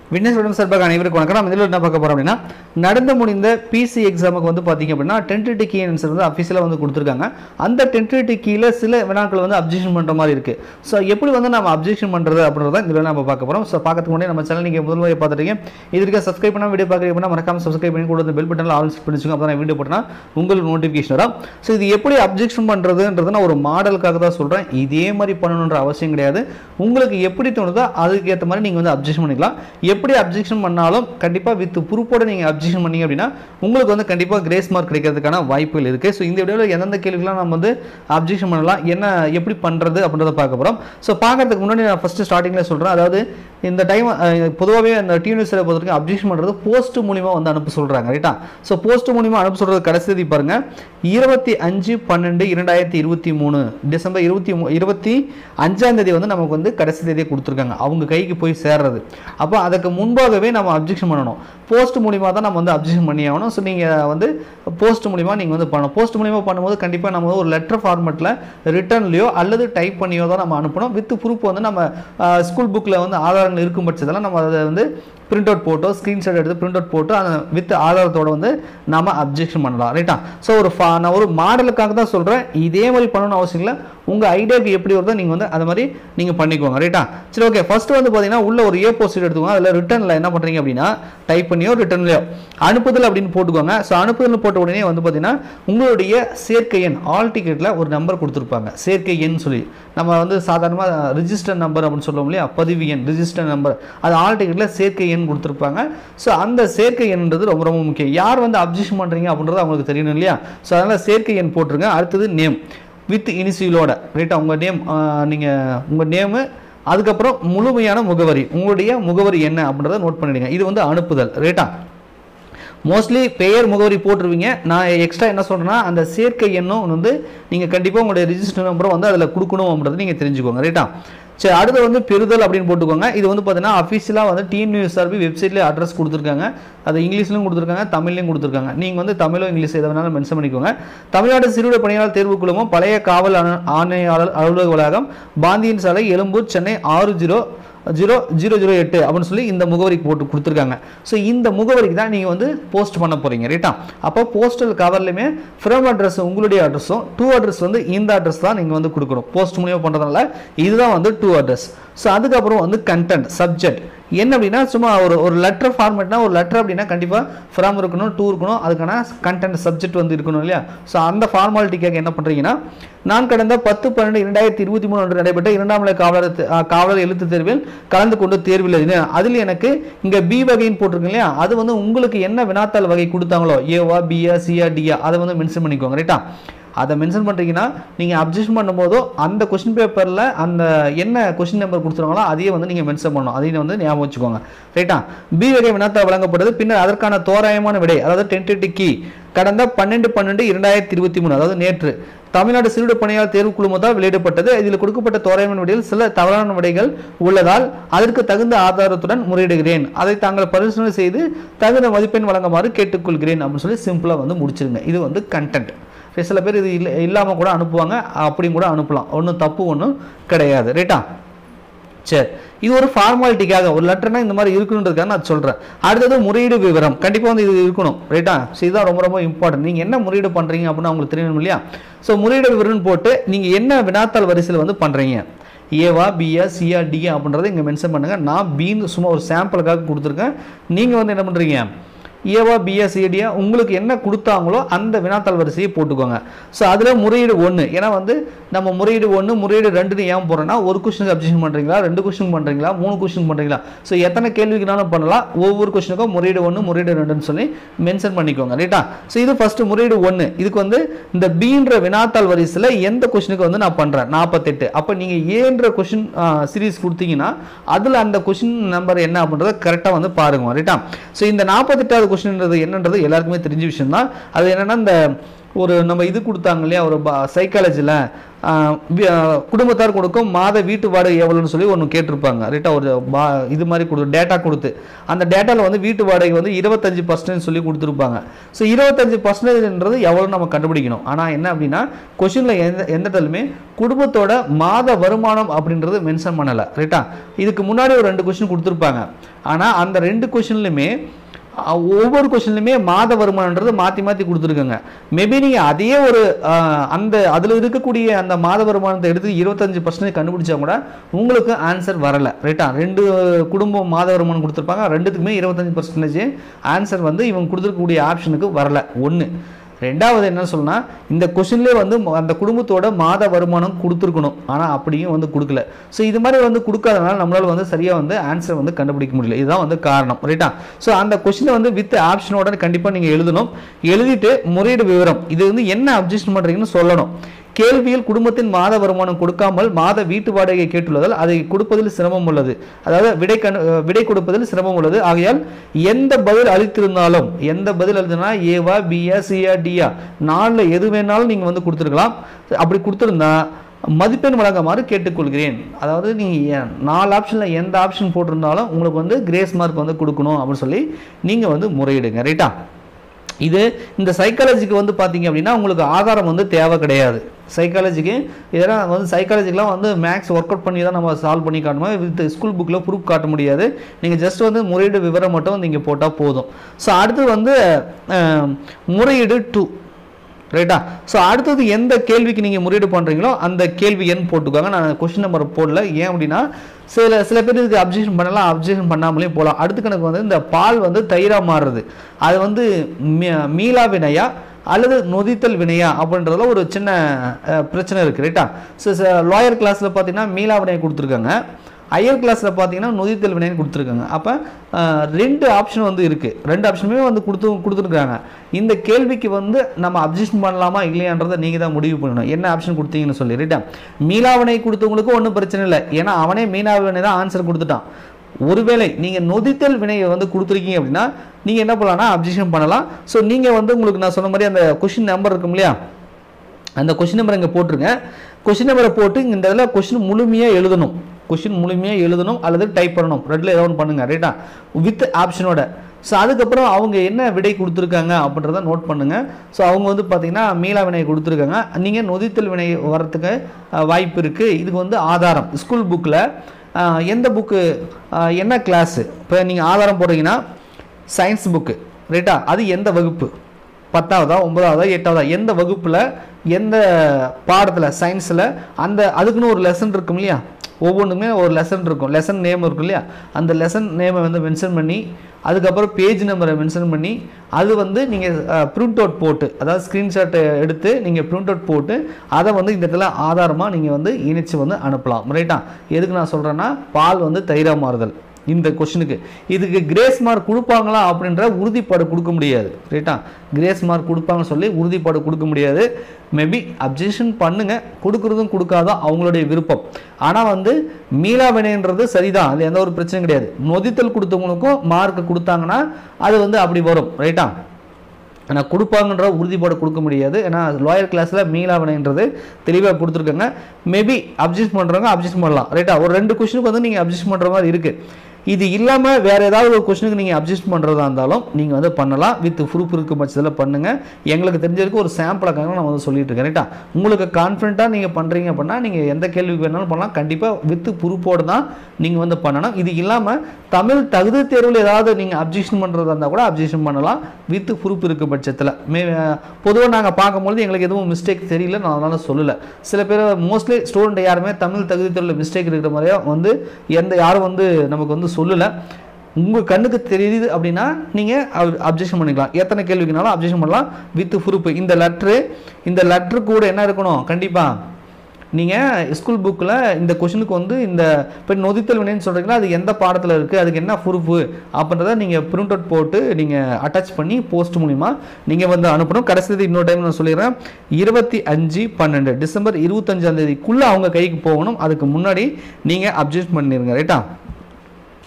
witness உடம்பு சார்பாக அனைவருக்கும் வணக்கம் நம்ம இதில் என்ன பார்க்க போகிறோம் அப்படின்னா நடந்து முடிந்த பிசி எக்ஸாமுக்கு வந்து பார்த்தீங்க அப்படின்னா டென்டேட்டி கீ ஆன்சர் வந்து அஃபீஷியலாக வந்து கொடுத்துருக்காங்க அந்த டென்டேட்டி கீழே சில வினாக்கள் வந்து அப்ஜெக்ஷன் பண்ணுற மாதிரி இருக்குது ஸோ எப்படி வந்து நம்ம அப்ஜெக்ஷன் பண்ணுறது அப்படின்றத இதில் நம்ம பார்க்க போகிறோம் ஸோ பார்க்கறதுக்கு முன்னாடி நம்ம சேனல் நீங்கள் முதல் முறை பார்த்துருக்கீங்க இதற்கு சப்ஸ்கிரைப் பண்ணால் வீடியோ பார்க்குறீங்க அப்படின்னா மறக்காம சப்ஸ்கிரைப் பண்ணி கூட பெல் பட்டனில் ஆல் செட் பண்ணிச்சுங்க அப்போ தான் வீடியோ போட்டனா உங்களுக்கு நோட்டிஃபிகேஷன் வரும் ஸோ இது எப்படி அப்ஜெக்ஷன் பண்ணுறதுன்றது நான் ஒரு மாடலுக்காக தான் சொல்கிறேன் இதே மாதிரி பண்ணணுன்ற அவசியம் கிடையாது உங்களுக்கு எப்படி தோணுதோ அதுக்கு ஏற்ற மாதிரி நீங்கள் வந்து அப்ஜெக்ஷன் பண்ணிக்கலாம் எப்படி அப்ஜெக்ஷன் பண்ணாலும் கண்டிப்பாக வித் ப்ரூஃபோட நீங்கள் அப்ஜெக்ஷன் பண்ணீங்க அப்படின்னா உங்களுக்கு வந்து கண்டிப்பாக கிரேஸ் மார்க் கிடைக்கிறதுக்கான வாய்ப்புகள் இருக்குது ஸோ இந்த வீடியோவில் எந்தெந்த கேள்விக்கெல்லாம் நம்ம வந்து அப்ஜெக்ஷன் பண்ணலாம் என்ன எப்படி பண்ணுறது அப்படின்றத பார்க்க போகிறோம் ஸோ பார்க்கறதுக்கு முன்னாடி நான் ஃபஸ்ட்டு ஸ்டார்டிங்கில் சொல்கிறேன் அதாவது இந்த டைம் பொதுவாகவே அந்த டியூனிவர்ஸில் பொறுத்த வரைக்கும் அப்ஜெக்ஷன் பண்ணுறது போஸ்ட் மூலிமா வந்து அனுப்ப சொல்கிறாங்க ரைட்டா ஸோ போஸ்ட் மூலிமா அனுப்ப சொல்கிறது கடைசி தேதி பாருங்கள் இருபத்தி அஞ்சு பன்னெண்டு இரண்டாயிரத்தி இருபத்தி மூணு டிசம்பர் இருபத்தி மூ இருபத்தி அஞ்சாம் தேதி வந்து நமக்கு வந்து கடைசி தேதியை கொடுத்துருக்காங்க அவங்க கைக்கு போய் சேர்றது அப்போ அதுக்கு முன்பாகவே நம்ம அப்ஜெக்ஷன் பண்ணணும் போஸ்ட் மூலிமா தான் நம்ம வந்து அப்ஜெக்ஷன் பண்ணி ஆகணும் ஸோ நீங்கள் வந்து போஸ்ட் மூலிமா நீங்கள் வந்து பண்ணணும் போஸ்ட் மூலிமா பண்ணும்போது கண்டிப்பாக நம்ம வந்து ஒரு லெட்டர் ஃபார்மெட்டில் ரிட்டர்ன்லையோ அல்லது டைப் பண்ணியோ தான் நம்ம அனுப்பணும் வித் ப்ரூஃப் வந்து நம்ம ஸ்கூல் புக்கில் வந்து ஆதாரங்கள் இருக்கும் பட்சத்தில் நம்ம அதை வந்து பிரிண்ட் அவுட் போட்டோ ஸ்க்ரீன்ஷாட் எடுத்து பிரிண்ட் அவுட் போட்டு அந்த வித் ஆதாரத்தோட வந்து நாம அப்ஜெக்ஷன் பண்ணலாம் ரைட்டா ஸோ ஒரு ஃபா நான் ஒரு மாடலுக்காக தான் சொல்கிறேன் இதே மாதிரி பண்ணணும்னு அவசியம் இல்லை உங்கள் ஐடியாவுக்கு எப்படி வருதோ நீங்கள் வந்து அது மாதிரி நீங்கள் பண்ணிக்கோங்க ரைட்டா சரி ஓகே ஃபர்ஸ்ட் வந்து பார்த்தீங்கன்னா உள்ள ஒரு ஏ போஸ்ட் எடுத்துக்கோங்க அதில் ரிட்டர்னில் என்ன பண்ணுறீங்க அப்படின்னா டைப் பண்ணியோ ரிட்டர்ன்லையோ அனுப்புதல் அப்படின்னு போட்டுக்கோங்க ஸோ அனுப்புதல் போட்ட உடனே வந்து பார்த்தீங்கன்னா உங்களுடைய சேர்க்கை எண் ஆல் டிக்கெட்டில் ஒரு நம்பர் கொடுத்துருப்பாங்க சேர்க்கை எண் சொல்லி நம்ம வந்து சாதாரணமாக ரிஜிஸ்டர் நம்பர் அப்படின்னு சொல்லுவோம் இல்லையா பதிவு எண் ரிஜிஸ்டர் நம்பர் அது ஆல் டிக்கெட்டில் சேர்க்கை எண் கொடுத்துருப்பாங்க ஸோ அந்த சேர்க்கை எண்ன்றது ரொம்ப ரொம்ப முக்கியம் யார் வந்து அப்ஜெக்ஷன் பண்ணுறீங்க அப்படின்றது அவங்களுக்கு தெரியணும் இல்லையா ஸோ அதனால் சேர்க்கை எண் போட்டுருங்க அடுத்தது நேம் வித் இனிஷியலோட ரைட்டா உங்கள் நேம் நீங்கள் உங்கள் நேமு அதுக்கப்புறம் முழுமையான முகவரி உங்களுடைய முகவரி என்ன அப்படின்றத நோட் பண்ணிடுங்க இது வந்து அனுப்புதல் ரைட்டா மோஸ்ட்லி பெயர் முகவரி போட்டுருவீங்க நான் எக்ஸ்ட்ரா என்ன சொல்கிறேன்னா அந்த சேர்க்கை எண்ணும் வந்து நீங்கள் கண்டிப்பாக உங்களுடைய ரிஜிஸ்டர் நம்பரும் வந்து அதில் கொடுக்கணும் அப்படின்றத நீங்கள் தெரிஞ்சுக்கோங்க ரைட்டா சரி அடுத்து வந்து பெறுதல் அப்படின்னு போட்டுக்கோங்க இது வந்து பார்த்தீங்கன்னா அஃபீஷியலாக வந்து டிஎன் நியூஸ் சார்பி வெப்சைட்லேயே அட்ரஸ் கொடுத்துருக்காங்க அது இங்கிலீஷ்லையும் கொடுத்துருக்காங்க தமிழ்லையும் கொடுத்துருக்காங்க நீங்கள் வந்து தமிழோ இங்கிலீஷ் எதை வேணாலும் மென்ஷன் பண்ணிக்கோங்க தமிழ்நாடு சிறுவிட பணியாளர் தேர்வு குழுமம் பழைய காவல் ஆண- ஆணையாளர் அலுவலக வளாகம் பாந்தியன் சாலை எழும்பூர் சென்னை ஆறு ஜீரோ ஜீரோ ஜீரோ ஜீரோ எட்டு அப்படின்னு சொல்லி இந்த முகவரிக்கு போட்டு கொடுத்துருக்காங்க ஸோ இந்த முகவரிக்கு தான் நீங்கள் வந்து போஸ்ட் பண்ண போகிறீங்க ரைட்டா அப்போ போஸ்டல் கவர்லையுமே ஃப்ரம் அட்ரஸ் உங்களுடைய அட்ரஸும் டூ அட்ரஸ் வந்து இந்த அட்ரஸ் தான் நீங்கள் வந்து கொடுக்கணும் போஸ்ட் மூலியமாக பண்ணுறதுனால இதுதான் வந்து டூ அட்ரஸ் ஸோ அதுக்கப்புறம் வந்து கண்டென்ட் சப்ஜெக்ட் என்ன அப்படின்னா சும்மா ஒரு ஒரு லெட்டர் ஃபார்மேட்னா ஒரு லெட்டர் அப்படின்னா கண்டிப்பாக ஃப்ரம் இருக்கணும் டூ இருக்கணும் அதுக்கான கண்டென்ட் சப்ஜெக்ட் வந்து இருக்கணும் இல்லையா ஸோ அந்த ஃபார்மாலிட்டிக்காக என்ன பண்ணுறீங்கன்னா நான் கடந்த பத்து பன்னெண்டு இரண்டாயிரத்தி இருபத்தி மூணு அன்று நடைபெற்ற இரண்டாம் நிலை காவலர் தே- ஆ, காவலர் எழுத்து தேர்வில் கலந்து கொண்டு தேர்வில் எழுதினேன் அதில் எனக்கு இங்கே பி வகைன்னு போட்டிருக்கு இல்லையா அது வந்து உங்களுக்கு என்ன வினாத்தாள் வகை கொடுத்தாங்களோ ஏவா பிஆ சிஆ டிஆ அதை வந்து மென்ஷன் பண்ணிக்கோங்க ரைட்டா அதை மென்ஷன் பண்ணுறீங்கன்னா நீங்கள் அப்ஜெக்ஷன் பண்ணும்போதோ அந்த கொஸ்டின் பேப்பரில் அந்த என்ன கொஸ்டின் நம்பர் கொடுத்துருவாங்களோ அதையே வந்து நீங்கள் மென்ஷன் பண்ணணும் அதையும் வந்து ஞாபகம் வச்சுக்கோங்க ரைட்டா பி வகை வினாத்தாள் வழங்கப்பட்டது பின்னர் அதற்கான தோராயமான விடை அதாவது டென்டேட்டிவ் கீ கடந்த பன்னெண்டு பன்னெண்டு இரண்டாயிரத்தி இருபத்தி மூணு அதாவது நேற்று தமிழ்நாடு சிறுவிட பணியாளர் தேர்வு குழுமத்தால் வெளியிடப்பட்டது இதில் கொடுக்கப்பட்ட தோராயமான விடையில் சில தவறான விடைகள் உள்ளதால் அதற்கு தகுந்த ஆதாரத்துடன் முறையிடுகிறேன் அதை தாங்கள் பரிசீலனை செய்து தகுந்த மதிப்பெண் வழங்குமாறு கேட்டுக்கொள்கிறேன் அப்படின்னு சொல்லி சிம்பிளாக வந்து முடிச்சிருங்க இது வந்து கண்டென்ட் சில பேர் இது இல்லை இல்லாமல் கூட அனுப்புவாங்க அப்படியும் கூட அனுப்பலாம் ஒன்றும் தப்பு ஒன்றும் கிடையாது ரைட்டா சரி இது ஒரு ஃபார்மாலிட்டிக்காக ஒரு லெட்டர்னா இந்த மாதிரி இருக்கணுன்றதுக்காக நான் சொல்கிறேன் அடுத்தது முறையீடு விவரம் கண்டிப்பாக வந்து இது இருக்கணும் ரைட்டா ஸோ இதுதான் ரொம்ப ரொம்ப இம்பார்ட்டன்ட் நீங்கள் என்ன முறையீடு பண்ணுறீங்க அப்படின்னு அவங்களுக்கு தெரியணும் இல்லையா ஸோ முறையீடு விவரம்னு போட்டு நீங்கள் என்ன வினாத்தாள் வரிசையில் வந்து பண்ணுறீங்க ஏவா பிஆ சிஆ டிஆ அப்படின்றத இங்கே மென்ஷன் பண்ணுங்கள் நான் பின்னு சும்மா ஒரு சாம்பிளுக்காக கொடுத்துருக்கேன் நீங்கள் வந்து என்ன பண்ணுறீங்க ஏவா பிஎஸ் சிடியா உங்களுக்கு என்ன கொடுத்தாங்களோ அந்த வினாத்தாள் வரிசையை போட்டுக்கோங்க ஸோ அதில் முறையீடு ஒன்று ஏன்னா வந்து நம்ம முறையீடு ஒன்று முறையீடு ரெண்டுன்னு ஏன் போகிறோன்னா ஒரு கொஸ்டினுக்கு அப்ஜெக்ஷன் பண்ணுறீங்களா ரெண்டு கொஸ்டின் பண்ணுறீங்களா மூணு கொஸ்டின் பண்ணுறீங்களா ஸோ எத்தனை கேள்விக்குனாலும் பண்ணலாம் ஒவ்வொரு கொஸ்டினுக்கும் முறையீடு ஒன்று முறையீடு ரெண்டுன்னு சொல்லி மென்ஷன் பண்ணிக்கோங்க ரைட்டா ஸோ இது ஃபஸ்ட்டு முறையீடு ஒன்று இதுக்கு வந்து இந்த பீன்ற வினாத்தாள் வரிசையில் எந்த கொஸ்டினுக்கு வந்து நான் பண்ணுறேன் நாற்பத்தெட்டு அப்போ நீங்கள் ஏன்ற கொஸ்டின் சீரீஸ் கொடுத்தீங்கன்னா அதில் அந்த கொஸ்டின் நம்பர் என்ன அப்படின்றத கரெக்டாக வந்து பாருங்க ரைட்டா ஸோ இந்த நாற்பத்தெட்டாவது கொஸ்டின்றது என்னன்றது எல்லாருக்குமே தெரிஞ்ச விஷயம் தான் அது என்னன்னா இந்த ஒரு நம்ம இது கொடுத்தாங்க இல்லையா ஒரு சைக்காலஜியில் ஆஹ் வி- ஆஹ் குடும்பத்தார் கொடுக்கும் மாத வீட்டு வாடகை எவ்வளோன்னு சொல்லி ஒன்று கேட்டிருப்பாங்க ரைட்டா ஒரு பா இது மாதிரி கொடு டேட்டா கொடுத்து அந்த டேட்டாவில் வந்து வீட்டு வாடகை வந்து இருபத்தஞ்சு பர்சன்டேஜ் சொல்லி கொடுத்துருப்பாங்க ஸோ இருபத்தஞ்சு பர்சன்டேஜ்ன்றது எவ்வளோ நம்ம கண்டுபிடிக்கணும் ஆனால் என்ன அப்படின்னா கொஷினில் எந்த எந்த இடத்துலையுமே குடும்பத்தோட மாத வருமானம் அப்படின்றது மென்ஷன் பண்ணலை ரைட்டா இதுக்கு முன்னாடி ஒரு ரெண்டு கொஷின் கொடுத்துருப்பாங்க ஆனால் அந்த ரெண்டு கொஷின்லையுமே அஹ், ஒவ்வொரு கொஷின்லையுமே மாத வருமானன்றது மாற்றி மாற்றி கொடுத்துருக்காங்க மேபி நீங்கள் அதே ஒரு அஹ், அந்த அதில் இருக்கக்கூடிய அந்த மாத வருமானத்தை எடுத்து இருபத்தஞ்சு பர்சன்டேஜ் கண்டுபிடிச்சா கூட உங்களுக்கு ஆன்சர் வரலை ரைட்டா ரெண்டு குடும்பம் மாத வருமானம் கொடுத்துருப்பாங்க ரெண்டுத்துக்குமே இருபத்தஞ்சு பர்சன்டேஜ் ஆன்சர் வந்து இவங்க கொடுத்துருக்கக்கூடிய ஆப்ஷனுக்கு வரல ஒன்று ரெண்டாவது என்ன சொல்லணும்னா இந்த கொஷின்லேயே வந்து ம- அந்த குடும்பத்தோட மாத வருமானம் கொடுத்துருக்கணும் ஆனால் அப்படியும் வந்து கொடுக்கல ஸோ இது மாதிரி வந்து கொடுக்காதனால நம்மளால வந்து சரியாக வந்து ஆன்சர் வந்து கண்டுபிடிக்க முடியல இதுதான் வந்து காரணம் ரைட்டா ஸோ அந்த கொஷினை வந்து வித் ஆப்ஷனோட கண்டிப்பாக நீங்கள் எழுதணும் எழுதிட்டு முறையீடு விவரம் இது வந்து என்ன அப்ஜெக்ஷன் பண்ணுறீங்கன்னு சொல்லணும் கேள்வியில் குடும்பத்தின் மாத வருமானம் கொடுக்காமல் மாத வீட்டு வாடகை கேட்டுள்ளதால் அதை கொடுப்பதில் சிரமம் உள்ளது அதாவது விடை கண் விடை கொடுப்பதில் சிரமம் உள்ளது ஆகையால் எந்த பதில் அளித்திருந்தாலும் எந்த பதில் அளித்தனா ஏவா பியா சியா டியா நாலில் எது வேணாலும் நீங்கள் வந்து கொடுத்துருக்கலாம் அப்படி கொடுத்துருந்தா மதிப்பெண் வழங்குமாறு கேட்டுக்கொள்கிறேன் அதாவது நீங்கள் நாலு ஆப்ஷனில் எந்த ஆப்ஷன் போட்டிருந்தாலும் உங்களுக்கு வந்து கிரேஸ் மார்க் வந்து கொடுக்கணும் அப்படின்னு சொல்லி நீங்கள் வந்து முறையிடுங்க ரைட்டா இது இந்த சைக்காலஜிக்கு வந்து பார்த்தீங்க அப்படின்னா உங்களுக்கு ஆதாரம் வந்து தேவை கிடையாது சைக்காலஜிக்கு இதெல்லாம் வந்து சைக்காலஜிக்கெலாம் வந்து மேக்ஸ் ஒர்க் அவுட் பண்ணி தான் நம்ம சால்வ் பண்ணி காட்டணும் வித் ஸ்கூல் புக்கில் ப்ரூஃப் காட்ட முடியாது நீங்கள் ஜஸ்ட் வந்து முறையீடு விவரம் மட்டும் நீங்கள் போட்டால் போதும் ஸோ அடுத்து வந்து அஹ், முறையீடு டூ ரைட்டா ஸோ அடுத்தது எந்த கேள்விக்கு நீங்கள் முறையீடு பண்ணுறீங்களோ அந்த கேள்வி எண் போட்டுக்கோங்க நான் கொஸ்டின் நம்பர் போடல ஏன் அப்படின்னா சில சில பேர் இதுக்கு அப்ஜெக்ஷன் பண்ணலாம் அப்ஜெக்ஷன் பண்ணாமலே போகலாம் அடுத்த கணக்கு வந்து இந்த பால் வந்து தயிராக மாறுறது அது வந்து மீ- மீளா வினையா அல்லது நொதித்தல் வினையா அப்படின்றதுல ஒரு சின்ன அஹ், பிரச்சனை இருக்குது ரைட்டா ஸோ லாயர் கிளாஸில் பார்த்தீங்கன்னா மீளா வினையை கொடுத்துருக்காங்க ஹையர் கிளாஸில் பார்த்தீங்கன்னா நொதித்தல் வினைன்னு கொடுத்துருக்காங்க அப்போ ரெண்டு ஆப்ஷன் வந்து இருக்குது ரெண்டு ஆப்ஷனுமே வந்து கொடுத்து கொடுத்துருக்காங்க இந்த கேள்விக்கு வந்து நம்ம அப்ஜெக்ஷன் பண்ணலாமா இல்லையான்றதை நீங்கள் தான் முடிவு பண்ணணும் என்ன ஆப்ஷன் கொடுத்தீங்கன்னு சொல்லி ரைட்டா மீளாவினை கொடுத்தவங்களுக்கு ஒன்றும் பிரச்சனை இல்லை ஏன்னா அவனே மீனாவினை தான் ஆன்சர் கொடுத்துட்டான் ஒருவேளை நீங்கள் நொதித்தல் வினையை வந்து கொடுத்துருக்கீங்க அப்படின்னா நீங்கள் என்ன பண்ணலாம்னா அப்ஜெக்ஷன் பண்ணலாம் ஸோ நீங்கள் வந்து உங்களுக்கு நான் சொன்ன மாதிரி அந்த கொஷின் நம்பர் இருக்கும் இல்லையா அந்த கொஷின் நம்பர் இங்கே போட்டுருங்க கொஷின் நம்பரை போட்டு இந்த இதில் கொஷின் முழுமையாக எழுதணும் கொஷின் முழுமையாக எழுதணும் அல்லது டைப் பண்ணணும் ரெண்டில் ஏதோ ஒன்று பண்ணுங்கள் ரைட்டா வித் ஆப்ஷனோட ஸோ அதுக்கப்புறம் அவங்க என்ன விடை கொடுத்துருக்காங்க அப்படின்றத நோட் பண்ணுங்கள் ஸோ அவங்க வந்து பார்த்தீங்கன்னா மீளா வினை கொடுத்துருக்காங்க நீங்கள் நொதித்தல் வினை வரத்துக்கு அஹ், வாய்ப்பு இருக்குது இதுக்கு வந்து ஆதாரம் ஸ்கூல் புக்கில் எந்த புக்கு என்ன கிளாஸு இப்போ நீங்கள் ஆதாரம் போடுறீங்கன்னா சயின்ஸ் புக்கு ரைட்டா அது எந்த வகுப்பு பத்தாவதா ஒன்பதாவதா எட்டாவதா எந்த வகுப்பில் எந்த பாடத்தில் சயின்ஸில் அந்த அதுக்குன்னு ஒரு லெசன் இருக்கும் இல்லையா ஒவ்வொன்றுமே ஒரு லெசன் இருக்கும் லெசன் நேம் இருக்கும் இல்லையா அந்த லெசன் நேமை வந்து மென்ஷன் பண்ணி அதுக்கப்புறம் பேஜ் நம்பரை மென்ஷன் பண்ணி அது வந்து நீங்கள் பிரிண்ட் அவுட் போட்டு அதாவது ஸ்க்ரீன்ஷாட்டை எடுத்து நீங்கள் பிரிண்ட் அவுட் போட்டு அதை வந்து இந்த இடத்துல ஆதாரமாக நீங்கள் வந்து இணைச்சு வந்து அனுப்பலாம் ரைட்டா எதுக்கு நான் சொல்கிறேன்னா பால் வந்து தைரா மாறுதல் இந்த கொஷினுக்கு இதுக்கு கிரேஸ் மார்க் கொடுப்பாங்களா அப்படின்ற உறுதிப்பாடு கொடுக்க முடியாது ரைட்டா கிரேஸ் மார்க் கொடுப்பாங்கன்னு சொல்லி உறுதிப்பாடு கொடுக்க முடியாது மேபி அப்ஜெக்ஷன் பண்ணுங்க கொடுக்குறதும் கொடுக்காதும் அவங்களுடைய விருப்பம் ஆனால் வந்து மீளா வினைன்றது சரிதான் அது எந்த ஒரு பிரச்சனையும் கிடையாது நொதித்தல் கொடுத்தவங்களுக்கும் மார்க் கொடுத்தாங்கன்னா அது வந்து அப்படி வரும் ரைட்டா ஆனால் கொடுப்பாங்கன்ற உறுதிப்பாடு கொடுக்க முடியாது ஏன்னா லாயர் கிளாஸில் மீளாவணைன்றது தெளிவாக கொடுத்துருக்காங்க மேபி அப்ஜெக்ட் பண்ணுறவங்க அப்ஜெக்ட் பண்ணலாம் ரைட்டா ஒரு ரெண்டு கொஷனுக்கு வந்து நீங்கள் அப்ஜெக்ட் பண்ணுற மாதிரி இருக்குது இது இல்லாமல் வேறு ஏதாவது ஒரு கொஷனுக்கு நீங்கள் அப்ஜெக்ட் பண்ணுறதா இருந்தாலும் நீங்கள் வந்து பண்ணலாம் வித் ப்ரூஃப் இருக்கும் பட்சத்தில் பண்ணுங்கள் எங்களுக்கு தெரிஞ்ச வரைக்கும் ஒரு சாம்பிளாக நான் வந்து சொல்லிட்டு இருக்கேன் ரைட்டா உங்களுக்கு கான்ஃபிடண்ட்டாக நீங்கள் பண்ணுறீங்க அப்படின்னா நீங்கள் எந்த கேள்விக்கு வேணாலும் பண்ணலாம் கண்டிப்பாக வித் ப்ரூஃபோடு தான் நீங்கள் வந்து பண்ணணும் இது இல்லாமல் தமிழ் தகுதி தேர்வில் ஏதாவது நீங்கள் அப்ஜெக்ஷன் பண்ணுறதா இருந்தால் கூட அப்ஜெக்ஷன் பண்ணலாம் வித் ப்ரூஃப் இருக்க பட்சத்தில் மே பொதுவாக நாங்கள் பார்க்கும்பொழுது எங்களுக்கு எதுவும் மிஸ்டேக் தெரியல நான் அதனால் சொல்லலை சில பேர் மோஸ்ட்லி ஸ்டூடெண்ட் யாருமே தமிழ் தகுதி தேர்வில் மிஸ்டேக் இருக்கிற மாதிரியே வந்து எந்த யாரும் வந்து நமக்கு வந்து சொல்லலை உங்கள் கண்ணுக்கு தெரியுது அப்படின்னா நீங்கள் அப்ஜெக்ஷன் பண்ணிக்கலாம் எத்தனை கேள்விக்குனாலும் அப்ஜெக்ஷன் பண்ணலாம் வித் ப்ரூஃப் இந்த லெட்ரு இந்த லெட்ரு கூட என்ன இருக்கணும் கண்டிப்பாக நீங்கள் ஸ்கூல் புக்கில் இந்த கொஷனுக்கு வந்து இந்த இப்போ நொதித்தல் வினைன்னு சொல்கிறீங்களா அது எந்த பாடத்தில் இருக்குது அதுக்கு என்ன ப்ரூஃபு அப்படின்றத நீங்கள் பிரிண்ட் அவுட் போட்டு நீங்கள் அட்டாச் பண்ணி போஸ்ட் மூலிமா நீங்கள் வந்து அனுப்பணும் கடைசி இன்னொரு டைம் நான் சொல்லிடுறேன் இருபத்தி அஞ்சு பன்னெண்டு டிசம்பர் இருபத்தஞ்சாம் தேதிக்குள்ளே அவங்க கைக்கு போகணும் அதுக்கு முன்னாடி நீங்கள் அப்ஜெக்ட் பண்ணிடுங்க ரைட்டா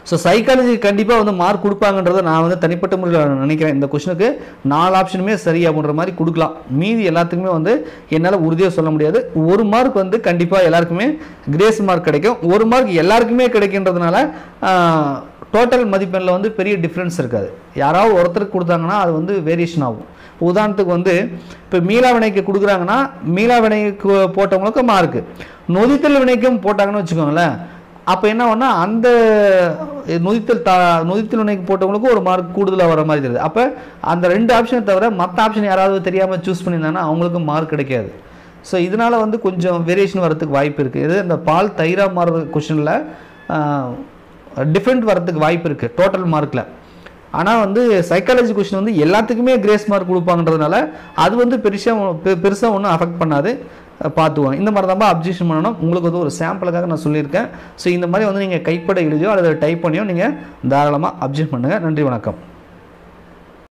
ஸோ சைக்காலஜி கண்டிப்பாக வந்து மார்க் கொடுப்பாங்கன்றதை நான் வந்து தனிப்பட்ட முறையில் நினைக்கிறேன் இந்த கொஷனுக்கு நாலு ஆப்ஷனுமே சரி அப்படின்ற மாதிரி கொடுக்கலாம் மீதி எல்லாத்துக்குமே வந்து என்னால் உறுதியாக சொல்ல முடியாது ஒரு மார்க் வந்து கண்டிப்பாக எல்லாருக்குமே கிரேஸ் மார்க் கிடைக்கும் ஒரு மார்க் எல்லாருக்குமே கிடைக்கின்றதுனால டோட்டல் மதிப்பெண்ணில் வந்து பெரிய டிஃப்ரென்ஸ் இருக்காது யாராவது ஒருத்தருக்கு கொடுத்தாங்கன்னா அது வந்து வேரியேஷன் ஆகும் உதாரணத்துக்கு வந்து இப்போ மீளா வினைக்கு கொடுக்குறாங்கன்னா மீளா வினைக்கு போட்டவங்களுக்கு மார்க்கு நொதித்தல் வினைக்கும் போட்டாங்கன்னு வச்சுக்கோங்களேன் அப்போ என்ன பண்ணால் அந்த நொதித்தல் தா நொதித்தல் வினைக்கு போட்டவங்களுக்கும் ஒரு மார்க் கூடுதலாக வர மாதிரி தெரியுது அப்போ அந்த ரெண்டு ஆப்ஷனை தவிர மற்ற ஆப்ஷன் யாராவது தெரியாமல் சூஸ் பண்ணியிருந்தாங்கன்னா அவங்களுக்கும் மார்க் கிடைக்காது ஸோ இதனால் வந்து கொஞ்சம் வேரியேஷன் வரதுக்கு வாய்ப்பு இருக்குது இது இந்த பால் தயிராக மாறுற கொஷனில் டிஃப்ரெண்ட் வரதுக்கு வாய்ப்பு இருக்குது டோட்டல் மார்க்கில் ஆனால் வந்து சைக்காலஜி கொஷின் வந்து எல்லாத்துக்குமே கிரேஸ் மார்க் கொடுப்பாங்கன்றதுனால அது வந்து பெருசாக பெருசாக ஒன்றும் அஃபெக்ட் பண்ணாது அஹ் பார்த்துக்குவாங்க இந்த மாதிரி தான் அப்ஜெக்ஷன் பண்ணணும் உங்களுக்கு வந்து ஒரு சாம்பிளுக்காக நான் சொல்லியிருக்கேன் ஸோ இந்த மாதிரி வந்து நீங்கள் கைப்பட எழுதியோ அல்லது டைப் பண்ணியோ நீங்கள் தாராளமாக அப்ஜெக்ட் பண்ணுங்கள் நன்றி வணக்கம்